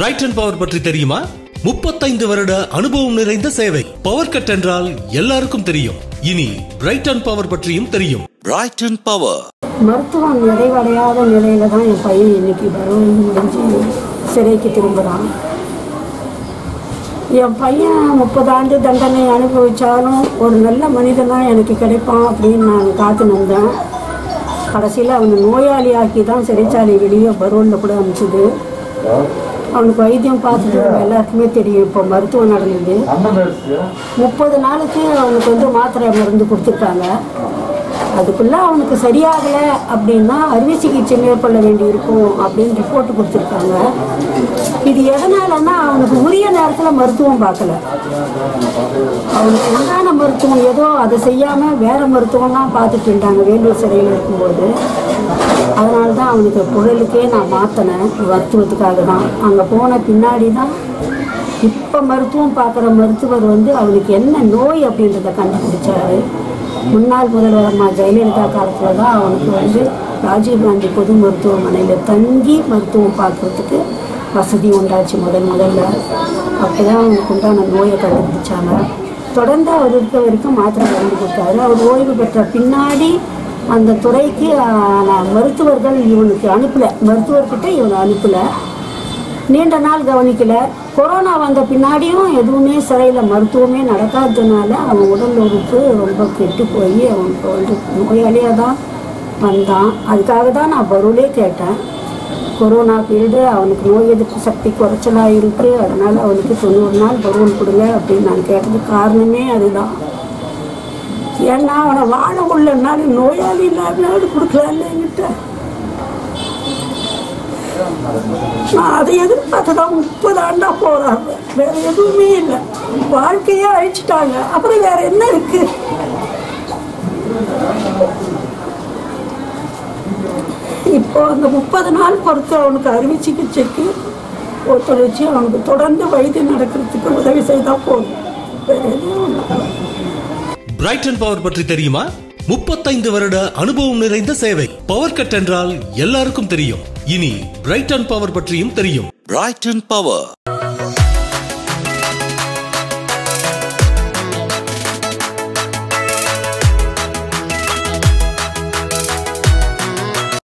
Brayton power பற்றி தெரியுமா முப்பத்தைந்து வருட அனுபவம் நிறைந்த சேவை பவர் கட் என்றால் எல்லாருக்கும் தெரியும் இனி பிரைட்டன் பவர் பற்றியும் தெரியும் Brighton Power. மருத்துவம் நிறைவடையாத நிலையில தான் என் பையன் இன்னைக்கு பருவம் முடிஞ்சு சிறைக்கு திரும்புகிறான் என் பையன் முப்பது ஆண்டு தண்டனை அனுபவிச்சாலும் ஒரு நல்ல மனிதனாக எனக்கு கிடைப்பான் அப்படின்னு நான் காத்து நின்றேன் கடைசியில் அவனை நோயாளியாக்கி தான் சிறைச்சாலை வெளியே பருவனில் கூட அனுப்பிச்சுது அவனுக்கு வைத்தியம் பார்த்துட்டு நம்ம எல்லாருக்குமே தெரியும் இப்போ மருத்துவம் நடந்தது முப்பது நாளுக்கு அவனுக்கு வந்து மாத்திரை மருந்து கொடுத்துருக்காங்க அதுக்குள்ள அவனுக்கு சரியாகலை அப்படின்னா அறுவை சிகிச்சை மேற்கொள்ள வேண்டி இருக்கும் அப்படின்னு ரிப்போர்ட் கொடுத்துருக்காங்க இது எதனாலன்னா அவனுக்கு உரிய நேரத்தில் மருத்துவம் பார்க்கல அவனுக்கு உண்டான மருத்துவம் ஏதோ அதை செய்யாமல் வேற மருத்துவம்லாம் பார்த்துட்டு இருந்தாங்க வேலூர் சிறையில் இருக்கும்போது அதனால தான் அவனுக்கு குரலுக்கே நான் மாற்றினேன் மருத்துவத்துக்காக தான் அங்கே போன பின்னாடி தான் இப்போ மருத்துவம் பார்க்குற மருத்துவர் வந்து அவனுக்கு என்ன நோய் அப்படின்றத கண்டுபிடிச்சாரு முன்னாள் முதல்வர் அம்மா ஜெயலலிதா காலத்தில் தான் அவனுக்கு வந்து ராஜீவ்காந்தி பொது மருத்துவமனையில் தங்கி மருத்துவம் பார்க்குறதுக்கு வசதி உண்டாச்சு முதல் முதல்ல அப்போ தான் அவனுக்கு உண்டான நோயை கண்டுபிடிச்சாங்க தொடர்ந்து அவர் இருக்க வரைக்கும் மாத்திரை மருந்து கொடுத்தாரு அவர் ஓய்வு பெற்ற பின்னாடி அந்த துறைக்கு ஆன மருத்துவர்கள் இவனுக்கு அனுப்பலை மருத்துவர்கிட்ட இவனை அனுப்பலை நீண்ட நாள் கவனிக்கல கொரோனா வந்த பின்னாடியும் எதுவுமே சிறையில் மருத்துவமே நடக்காததுனால அவன் உடல் உறுப்பு ரொம்ப கெட்டு போய் அவனுக்கு வந்து நோயாளியாக தான் வந்தான் அதுக்காக தான் நான் பருளே கேட்டேன் கொரோனா பீரியடு அவனுக்கு நோய் எதிர்ப்பு சக்தி குறைச்சலாக இருக்குது அதனால் அவனுக்கு தொண்ணூறு நாள் பருவல் கொடுங்க அப்படின்னு நான் கேட்டதுக்கு காரணமே அதுதான் ஏன்னா அவனை வாழ உள்ளனால நோயாளி இல்லாத கொடுக்கலாம்ல என்கிட்ட நான் அதை எதிர்பார்த்து தான் முப்பது ஆண்டா போறாங்க வேற எதுவுமே இல்லை வாழ்க்கையே அழிச்சிட்டாங்க அப்புறம் வேற என்ன இருக்கு இப்போ அந்த முப்பது நாள் பொறுத்து அவனுக்கு அறுவை சிகிச்சைக்கு ஒத்துழைச்சி அவனுக்கு தொடர்ந்து வைத்தியம் நடக்கிறதுக்கு உதவி செய்தா போதும் வேற எதுவும் இல்லை பிரைட்டன் பவர் பற்றி தெரியுமா முப்பத்தைந்து வருட அனுபவம் நிறைந்த சேவை பவர் கட் என்றால் எல்லாருக்கும் தெரியும் இனி பிரைட்டன் பவர் பற்றியும் தெரியும் Brighton Power.